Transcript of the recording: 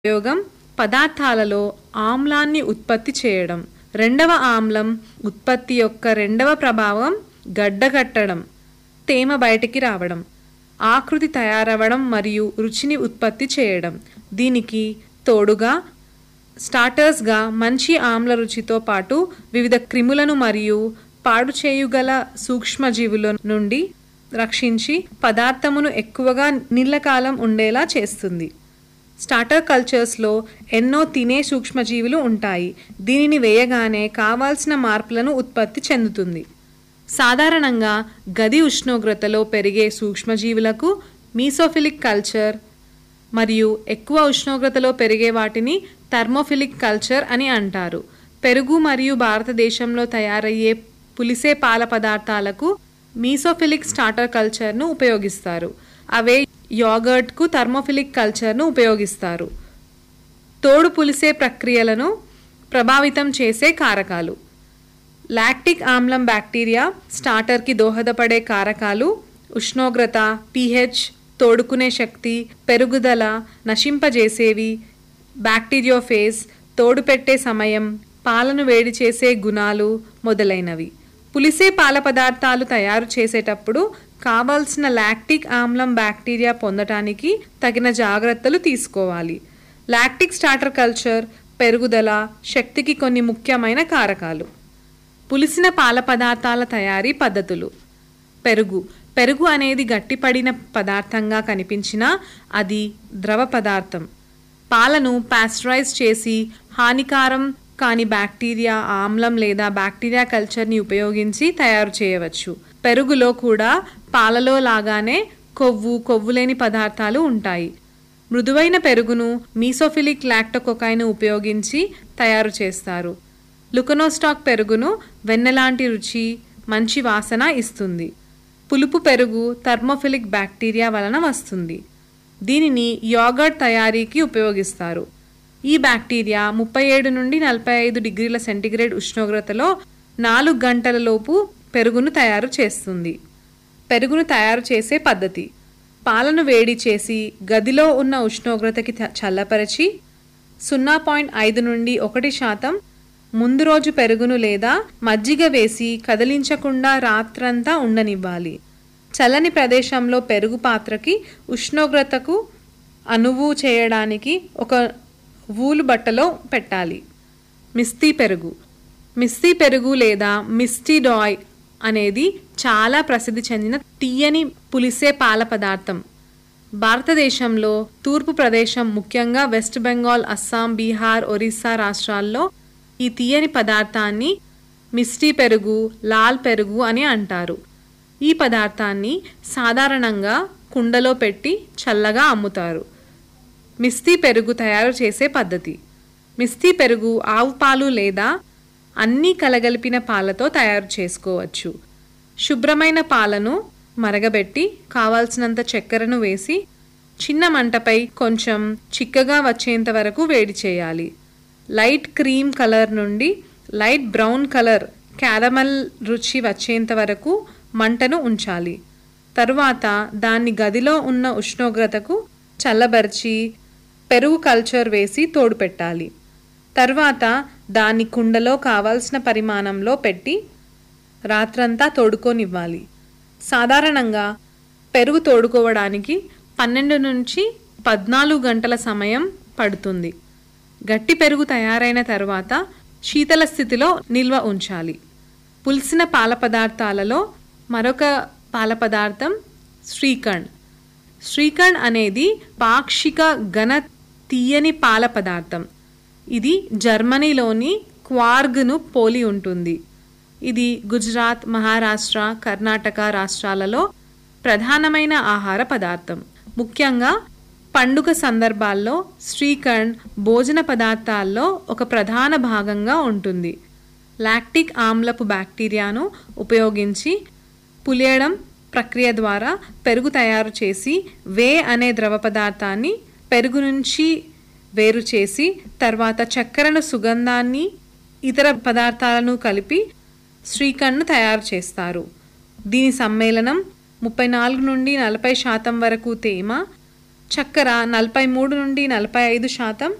ఉపయోగం పదార్థాలలో ఆమ్లాన్ని ఉత్పత్తి చేయడం రెండవ ఆమ్లం ఉత్పత్తి యొక్క రెండవ ప్రభావం గడ్డకట్టడం తేమ బయటికి రావడం ఆకృతి తయారవడం మరియు రుచిని ఉత్పత్తి చేయడం దీనికి తోడుగా స్టార్టర్స్గా మంచి ఆమ్ల రుచితో పాటు వివిధ క్రిములను మరియు పాడు చేయగల సూక్ష్మజీవుల నుండి రక్షించి పదార్థమును ఎక్కువగా నీళ్ళకాలం ఉండేలా చేస్తుంది స్టార్టర్ కల్చర్స్లో ఎన్నో తినే సూక్ష్మజీవులు ఉంటాయి దీనిని వేయగానే కావాల్సిన మార్పులను ఉత్పత్తి చెందుతుంది సాధారణంగా గది ఉష్ణోగ్రతలో పెరిగే సూక్ష్మజీవులకు మీసోఫిలిక్ కల్చర్ మరియు ఎక్కువ ఉష్ణోగ్రతలో పెరిగే వాటిని థర్మోఫిలిక్ కల్చర్ అని అంటారు పెరుగు మరియు భారతదేశంలో తయారయ్యే పులిసే పాల పదార్థాలకు మీసోఫిలిక్ స్టార్టర్ కల్చర్ను ఉపయోగిస్తారు అవే యోగర్ట్కు థర్మోఫిలిక్ కల్చర్ను ఉపయోగిస్తారు తోడు పులిసే ప్రక్రియలను ప్రభావితం చేసే కారకాలు లాక్టిక్ ఆమ్లం బ్యాక్టీరియా స్టార్టర్కి దోహదపడే కారకాలు ఉష్ణోగ్రత pH తోడుకునే శక్తి పెరుగుదల నశింపజేసేవి బ్యాక్టీరియోఫేజ్ తోడు పెట్టే సమయం పాలను వేడి చేసే గుణాలు మొదలైనవి పులిసే పాల పదార్థాలు తయారు చేసేటప్పుడు కావాల్సిన లాక్టిక్ ఆమ్లం బ్యాక్టీరియా పొందటానికి తగిన జాగ్రత్తలు తీసుకోవాలి లాక్టిక్ స్టార్టర్ కల్చర్ పెరుగుదల శక్తికి కొన్ని ముఖ్యమైన కారకాలు పులిసిన పాల పదార్థాల తయారీ పద్ధతులు పెరుగు పెరుగు అనేది గట్టిపడిన పదార్థంగా కనిపించినా అది ద్రవ పదార్థం పాలను పాస్టరైజ్ చేసి హానికారం కాని బ్యాక్టీరియా ఆమ్లం లేదా బ్యాక్టీరియా కల్చర్ని ఉపయోగించి తయారు చేయవచ్చు పెరుగులో కూడా పాలలో లాగానే కొవ్వు కొవ్వులేని పదార్థాలు ఉంటాయి మృదువైన పెరుగును మీసోఫిలిక్ లాక్టోకొకైను ఉపయోగించి తయారు చేస్తారు లుకనోస్టాక్ పెరుగును వెన్నలాంటి రుచి మంచి వాసన ఇస్తుంది పులుపు పెరుగు థర్మోఫిలిక్ బ్యాక్టీరియా వలన వస్తుంది దీనిని యోగర్ట్ తయారీకి ఉపయోగిస్తారు ఈ బ్యాక్టీరియా ముప్పై ఏడు నుండి నలభై ఐదు డిగ్రీల సెంటీగ్రేడ్ ఉష్ణోగ్రతలో నాలుగు గంటల లోపు పెరుగును తయారు చేస్తుంది పెరుగును తయారు చేసే పద్ధతి పాలను వేడి చేసి గదిలో ఉన్న ఉష్ణోగ్రతకి త- చల్లపరిచి సున్నా పాయింట్ ఐదు నుండి ఒకటి శాతం ముందు రోజు పెరుగును లేదా మజ్జిగ వేసి కదిలించకుండా రాత్రంతా ఉండనివ్వాలి చల్లని ప్రదేశంలో పెరుగు పాత్రకి ఉష్ణోగ్రతకు అనువు చేయడానికి ఒక వూలు బట్టలో పెట్టాలి మిస్తీ పెరుగు మిస్తీ పెరుగు లేదా మిస్టీ డాయ్ అనేది చాలా ప్రసిద్ధి చెందిన తీయని పులిసే పాల పదార్థం భారతదేశంలో తూర్పు ప్రదేశం ముఖ్యంగా వెస్ట్ బెంగాల్ అస్సాం బీహార్ ఒరిస్సా రాష్ట్రాల్లో ఈ తీయని పదార్థాన్ని మిస్టీ పెరుగు లాల్ పెరుగు అని అంటారు ఈ పదార్థాన్ని సాధారణంగా కుండలో పెట్టి చల్లగా అమ్ముతారు మిస్తీ పెరుగు తయారు చేసే పద్ధతి మిస్తీ పెరుగు ఆవు పాలు లేదా అన్నీ కలగలిపిన పాలతో తయారు చేసుకోవచ్చు శుభ్రమైన పాలను మరగబెట్టి కావాల్సినంత చక్కెరను వేసి చిన్న మంటపై కొంచెం చిక్కగా వచ్చేంత వరకు వేడి చేయాలి లైట్ క్రీమ్ కలర్ నుండి లైట్ బ్రౌన్ కలర్ క్యారమల్ రుచి వచ్చేంత వరకు మంటను ఉంచాలి తరువాత దాన్ని గదిలో ఉన్న ఉష్ణోగ్రతకు చల్లబరిచి పెరుగు కల్చర్ వేసి తోడు పెట్టాలి తర్వాత దాన్ని కుండలో కావాల్సిన పరిమాణంలో పెట్టి రాత్రంతా తోడుకోనివ్వాలి సాధారణంగా పెరుగు తోడుకోవడానికి పన్నెండు నుంచి పద్నాలుగు గంటల సమయం పడుతుంది గట్టి పెరుగు తయారైన తర్వాత శీతల స్థితిలో నిల్వ ఉంచాలి పులిసిన పాల పదార్థాలలో మరొక పాల పదార్థం శ్రీఖండ్ శ్రీఖండ్ అనేది పాక్షిక ఘన తీయని పాల పదార్థం ఇది జర్మనీలోని క్వార్గ్ను పోలి ఉంటుంది ఇది గుజరాత్ మహారాష్ట్ర కర్ణాటక రాష్ట్రాలలో ప్రధానమైన ఆహార పదార్థం ముఖ్యంగా పండుగ సందర్భాల్లో శ్రీఖండ్ భోజన పదార్థాల్లో ఒక ప్రధాన భాగంగా ఉంటుంది లాక్టిక్ ఆమ్లపు బ్యాక్టీరియాను ఉపయోగించి పులియడం ప్రక్రియ ద్వారా పెరుగు తయారు చేసి వే అనే ద్రవ పదార్థాన్ని పెరుగు నుంచి వేరు చేసి తర్వాత చక్కెరను సుగంధాన్ని ఇతర పదార్థాలను కలిపి శ్రీఖండ్ను తయారు చేస్తారు దీని సమ్మేళనం ముప్పై నాలుగు నుండి నలభై శాతం వరకు తేమ చక్కెర నలభై మూడు నుండి నలభై ఐదు శాతం